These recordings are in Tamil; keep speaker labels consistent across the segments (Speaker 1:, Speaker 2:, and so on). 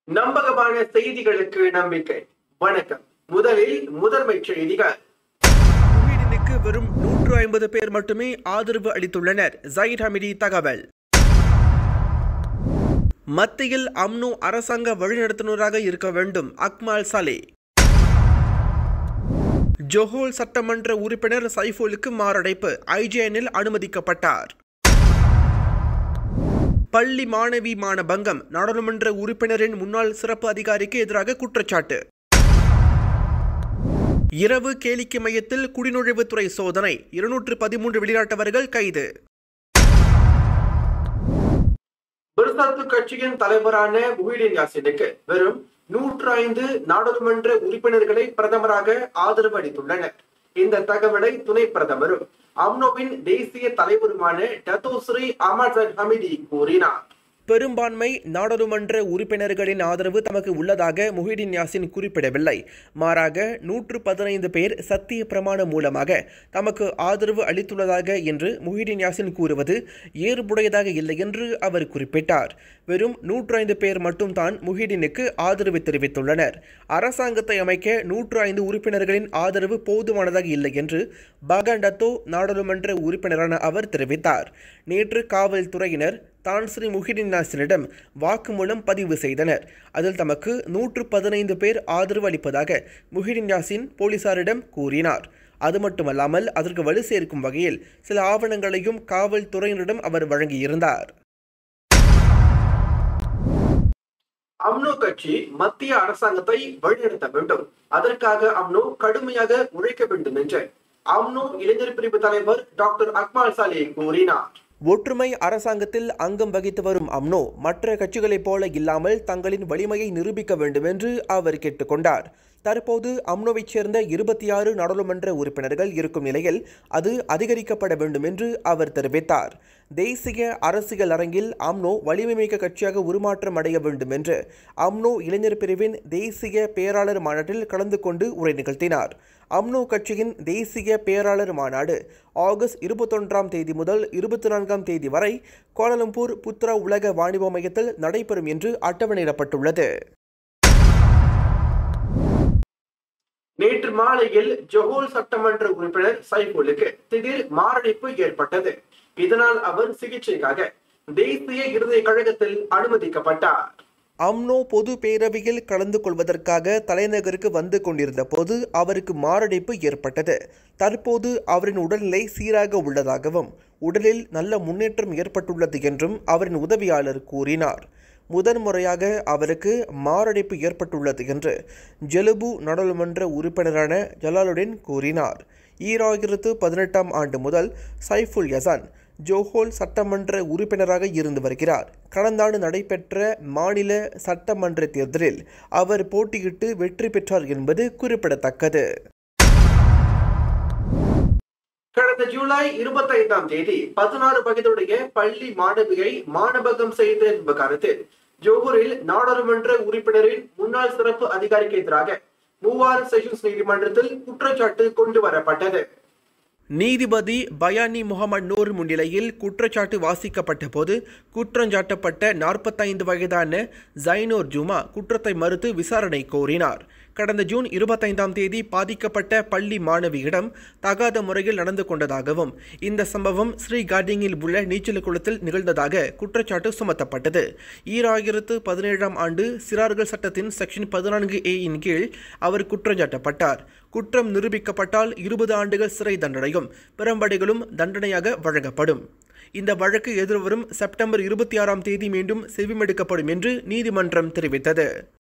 Speaker 1: நம்பகமான செய்திகளுக்கு நம்பிக்கை வணக்கம் முதலில் முதன்மை செய்திகள்
Speaker 2: ஸ்வீடனுக்கு வெறும் நூற்று ஐம்பது பேர் மட்டுமே ஆதரவு அளித்துள்ளனர் ஜயிட் ஹமிடி தகவல் மத்தியில் அம்னோ அரசாங்க வழிநடத்துனராக இருக்க வேண்டும் அக்மால் சலே ஜொஹோல் சட்டமன்ற உறுப்பினர் சைஃபுலுக்கு மாரடைப்பு ஐஜேனில் அனுமதிக்கப்பட்டார் பள்ளி மாணவி மானபங்கம் நாடாளுமன்ற உறுப்பினரின் முன்னாள் சிறப்பு அதிகாரிக்கு எதிராக குற்றச்சாட்டு இரவு கேளிக்கை மையத்தில் குடிநுழைவுத்துறை சோதனை இருநூற்று பதிமூன்று வெளிநாட்டவர்கள் கைது
Speaker 1: பிர்சாத்து கட்சியின் தலைவரான முஹிடின் யாசினுக்கு வெறும் நூற்று ஐந்து நாடாளுமன்ற உறுப்பினர்களை பிரதமராக ஆதரவு அளித்துள்ளனர் இந்த தகவலை துணை பிரதமரும் அம்னோவின் தேசிய தலைவருமான டத்தோஸ்ரீ அமர் ஹமிதி கூறினார்
Speaker 2: பெரும்பான்மை நாடாளுமன்ற உறுப்பினர்களின் ஆதரவு தமக்கு உள்ளதாக முஹிடின் யாசின் குறிப்பிடவில்லை மாறாக நூற்று பதினைந்து பேர் சத்திய பிரமாணம் மூலமாக தமக்கு ஆதரவு அளித்துள்ளதாக என்று முஹிடின் யாசின் கூறுவது ஏற்புடையதாக இல்லை என்று அவர் குறிப்பிட்டார் வெறும் நூற்று ஐந்து பேர் மட்டும்தான் முஹிடினுக்கு ஆதரவு தெரிவித்துள்ளனர் அரசாங்கத்தை அமைக்க நூற்று ஐந்து உறுப்பினர்களின் ஆதரவு போதுமானதாக இல்லை என்று பாகண்டத்தோ நாடாளுமன்ற உறுப்பினரான அவர் தெரிவித்தார் நேற்று காவல்துறையினர் தான் ஸ்ரீ முஹிடின் நாசினிடம் வாக்குமூலம் பதிவு செய்தனர் அதில் தமக்கு நூற்று பதினைந்து பேர் ஆதரவு அளிப்பதாக முஹிடின் யாசின் போலீசாரிடம் கூறினார் அது மட்டுமல்லாமல் அதற்கு வலு சேர்க்கும் வகையில் சில ஆவணங்களையும் காவல்துறையினரிடம் அவர் வழங்கியிருந்தார்
Speaker 1: அம்னோ கட்சி மத்திய அரசாங்கத்தை வழிநடத்த வேண்டும் அதற்காக அம்னோ கடுமையாக உழைக்க வேண்டும் என்று அம்னோ இளைஞர் பிரிவு தலைவர் டாக்டர் அக்மால் சாலே கூறினார்
Speaker 2: ஒற்றுமை அரசாங்கத்தில் அங்கம் வகித்து வரும் அம்னோ மற்ற கட்சிகளைப் போல இல்லாமல் தங்களின் வலிமையை நிரூபிக்க வேண்டும் என்று அவர் கேட்டுக்கொண்டார் தற்போது அம்னோவைச் சேர்ந்த இருபத்தி ஆறு நாடாளுமன்ற உறுப்பினர்கள் இருக்கும் நிலையில் அது அதிகரிக்கப்பட வேண்டும் என்று அவர் தெரிவித்தார் தேசிய அரசியல் அரங்கில் அம்னோ வலிமைமிக்க கட்சியாக உருமாற்றம் அடைய வேண்டும் என்று அம்னோ இளைஞர் பிரிவின் தேசிய பேராளர் மாநாட்டில் கலந்து கொண்டு உரை நிகழ்த்தினார் அம்னோ கட்சியின் தேசிய பேராளர் மாநாடு ஆகஸ்ட் இருபத்தொன்றாம் தேதி முதல் இருபத்தி நான்காம் தேதி வரை கோலாலம்பூர் புத்ரா உலக வாணிப மையத்தில் நடைபெறும் என்று அட்டவணையிடப்பட்டுள்ளது
Speaker 1: நேற்று மாலையில் ஜொஹோல் சட்டமன்ற உறுப்பினர் சைஃபுலுக்கு திடீர் மாரடைப்பு ஏற்பட்டது இதனால் அவர் சிகிச்சைக்காக தேசிய இருதய கழகத்தில் அனுமதிக்கப்பட்டார்
Speaker 2: அம்னோ பொது பேரவையில் கலந்து கொள்வதற்காக தலைநகருக்கு வந்து கொண்டிருந்த போது அவருக்கு மாரடைப்பு ஏற்பட்டது தற்போது அவரின் உடல்நிலை சீராக உள்ளதாகவும் உடலில் நல்ல முன்னேற்றம் ஏற்பட்டுள்ளது என்றும் அவரின் உதவியாளர் கூறினார் முதன்முறையாக அவருக்கு மாரடைப்பு ஏற்பட்டுள்ளது என்று ஜெலுபு நாடாளுமன்ற உறுப்பினரான ஜலாலுடன் கூறினார் ஈராயிரத்து பதினெட்டாம் ஆண்டு முதல் சைஃபுல் யசான் ஜோஹோல் சட்டமன்ற உறுப்பினராக இருந்து வருகிறார் கடந்த ஆண்டு நடைபெற்ற மாநில சட்டமன்ற தேர்தலில் அவர் போட்டியிட்டு வெற்றி பெற்றார் என்பது குறிப்பிடத்தக்கது
Speaker 1: கடந்த ஜூலை இருபத்தி ஐந்தாம் தேதி பதினாறு வயதுடைய பள்ளி மாணவியை மாணபகம் செய்த விவகாரத்தில் ஜோகூரில் நாடாளுமன்ற உறுப்பினரின் முன்னாள் சிறப்பு அதிகாரிக்கு எதிராக மூவார் செஷன்ஸ் நீதிமன்றத்தில் குற்றச்சாட்டு கொண்டு வரப்பட்டது
Speaker 2: நீதிபதி பயானி முகமது நூர் முன்னிலையில் குற்றச்சாட்டு வாசிக்கப்பட்ட போது குற்றஞ்சாட்டப்பட்ட நாற்பத்தைந்து வயதான ஜைனோர் ஜுமா குற்றத்தை மறுத்து விசாரணை கோரினார் கடந்த ஜூன் இருபத்தைந்தாம் தேதி பாதிக்கப்பட்ட பள்ளி மாணவியிடம் தகாத முறையில் நடந்து கொண்டதாகவும் இந்த சம்பவம் ஸ்ரீ கார்டிங்கில் உள்ள நீச்சல் குளத்தில் நிகழ்ந்ததாக குற்றச்சாட்டு சுமத்தப்பட்டது ஈராயிரத்து பதினேழாம் ஆண்டு சிறார்கள் சட்டத்தின் செக்ஷன் பதினான்கு ஏ இன் கீழ் அவர் குற்றஞ்சாட்டப்பட்டார் குற்றம் நிரூபிக்கப்பட்டால் இருபது ஆண்டுகள் சிறை தண்டனையும் பிறம்படைகளும் தண்டனையாக வழங்கப்படும் இந்த வழக்கு எதிர்வரும் செப்டம்பர் இருபத்தி ஆறாம் தேதி மீண்டும் செவிமெடுக்கப்படும் என்று நீதிமன்றம் தெரிவித்தது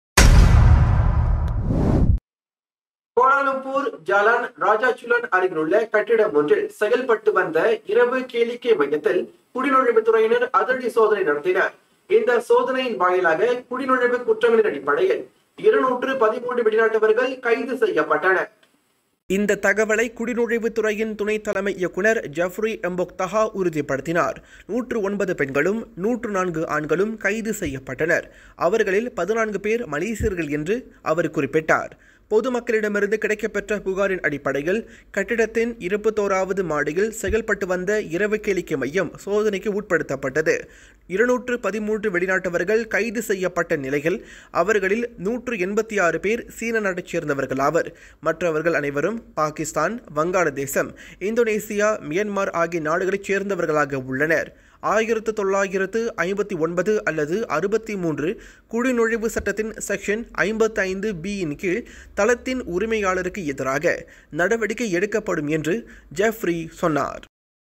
Speaker 1: கோலாலம்பூர் ஜலான் ராஜாச்சுலன் அருகிலுள்ள கட்டிடம் ஒன்றில் செயல்பட்டு வந்த இரவு கேளிக்கை மையத்தில் குடிநுழைவுத்துறையினர் அதிரடி சோதனை நடத்தினர் இந்த சோதனையின் வாயிலாக குடிநுழைவு குற்றங்களின் அடிப்படையில் இருநூற்று பதிமூன்று வெளிநாட்டவர்கள் கைது செய்யப்பட்டனர்
Speaker 2: இந்த தகவலை குடிநுழைவுத்துறையின் துணை தலைமை இயக்குனர் ஜஃப்ரி எம்போக்தஹா உறுதிப்படுத்தினார் நூற்று ஒன்பது பெண்களும் நூற்று நான்கு ஆண்களும் கைது செய்யப்பட்டனர் அவர்களில் பதினான்கு பேர் மலேசியர்கள் என்று அவர் குறிப்பிட்டார் பொதுமக்களிடமிருந்து கிடைக்கப்பெற்ற புகாரின் அடிப்படையில் கட்டிடத்தின் இருபத்தோராவது மாடியில் செயல்பட்டு வந்த இரவு கேளிக்கை மையம் சோதனைக்கு உட்படுத்தப்பட்டது இருநூற்று பதிமூன்று வெளிநாட்டவர்கள் கைது செய்யப்பட்ட நிலையில் அவர்களில் நூற்று எண்பத்தி ஆறு பேர் சீன நாட்டைச் சேர்ந்தவர்களாவர் மற்றவர்கள் அனைவரும் பாகிஸ்தான் வங்காளதேசம் இந்தோனேசியா மியான்மர் ஆகிய நாடுகளைச் சேர்ந்தவர்களாக உள்ளனர் ஆயிரத்து தொள்ளாயிரத்து ஐம்பத்தி ஒன்பது அல்லது அறுபத்தி மூன்று குடிநுழைவு சட்டத்தின் செக்ஷன் ஐம்பத்தி ஐந்து பியின் கீழ் தளத்தின் உரிமையாளருக்கு எதிராக நடவடிக்கை எடுக்கப்படும் என்று ஜெஃப்ரி சொன்னார்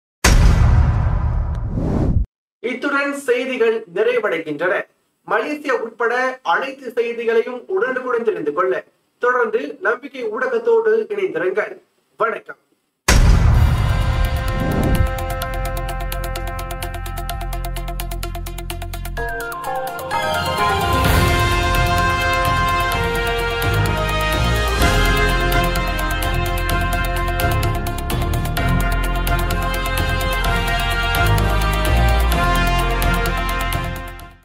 Speaker 1: இத்துடன் செய்திகள் நிறைவடைகின்றன மலேசியா உட்பட அனைத்து செய்திகளையும் உடனுக்குடன் தெரிந்து கொள்ள தொடர்ந்து நம்பிக்கை ஊடகத்தோடு இணைந்திருங்கள் வணக்கம்